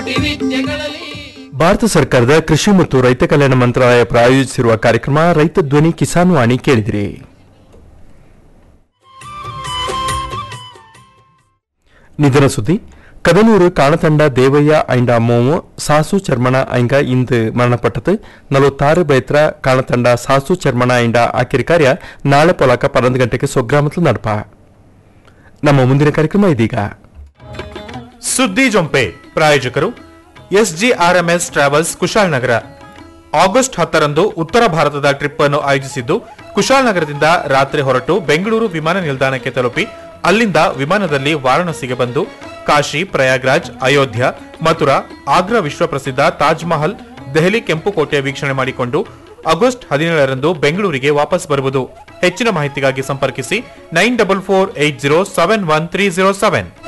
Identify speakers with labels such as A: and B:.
A: ವಿದ್ಯೆಗಳಲ್ಲಿ
B: ಭಾರತ ಸರ್ಕಾರದ ಕೃಷಿ ಮತ್ತು ರೈತ ಕಲ್ಯಾಣ ಮಂತ್ರಾಲಯ ಪ್ರಾಯೋಜಿಸಿರುವ ಕಾರ್ಯಕ್ರಮ ರೈತ ಧ್ವನಿ ಕಿಸಾನ್ ವಾಣಿ ಕೇಳಿದಿರಿ ನಿಧನ ಸುದ್ದಿ ಕದನೂರು ಕಾಣತಂಡ ದೇವಯ್ಯ ಐಂಡ ಮೋವು ಸಾಸು ಚರ್ಮಣ ಐಂಗ ಇಂದು ಮರಣಪಟ್ಟது ನಲವತ್ತಾರು ಬೈತ್ರ ಕಾಣತಂಡ ಸಾಸು ಚರ್ಮಣ ಐಂಡ ಆಕಿರಿ ಕಾರ್ಯ ನಾಳೆ ಪೊಲಕ ಪನ್ನೊಂದು ಗಂಟೆಗೆ ಸ್ವಗ್ರಾಮದಲ್ಲಿ ನಡಪ ನಮ್ಮ ಮುಂದಿನ ಕಾರ್ಯಕ್ರಮ ಇದೀಗ
C: ಸುದ್ದಿ ಜೊಂಪೆ ಪ್ರಾಯೋಜಕರು ಎಸ್ಜಿಆರ್ಎಂಎಸ್ ಟ್ರಾವೆಲ್ಸ್ ಕುಶಾಲನಗರ ಆಗಸ್ಟ್ ಹತ್ತರಂದು ಉತ್ತರ ಭಾರತದ ಟ್ರಿಪ್ ಅನ್ನು ಆಯೋಜಿಸಿದ್ದು ಕುಶಾಲನಗರದಿಂದ ರಾತ್ರಿ ಹೊರಟು ಬೆಂಗಳೂರು ವಿಮಾನ ನಿಲ್ದಾಣಕ್ಕೆ ತಲುಪಿ ಅಲ್ಲಿಂದ ವಿಮಾನದಲ್ಲಿ ವಾರಾಣಸಿಗೆ ಬಂದು ಕಾಶಿ ಪ್ರಯಾಗ್ರಾಜ್ ಅಯೋಧ್ಯ ಮಥುರಾ ಆಗ್ರಾ ವಿಶ್ವಪ್ರಸಿದ್ಧ ತಾಜ್ ಮಹಲ್ ದೆಹಲಿ ಕೆಂಪುಕೋಟೆ ವೀಕ್ಷಣೆ ಮಾಡಿಕೊಂಡು ಆಗಸ್ಟ್ ಹದಿನೇಳರಂದು ಬೆಂಗಳೂರಿಗೆ ವಾಪಸ್ ಬರುವುದು ಹೆಚ್ಚಿನ ಮಾಹಿತಿಗಾಗಿ ಸಂಪರ್ಕಿಸಿ nine double four eight zero seven one three zero seven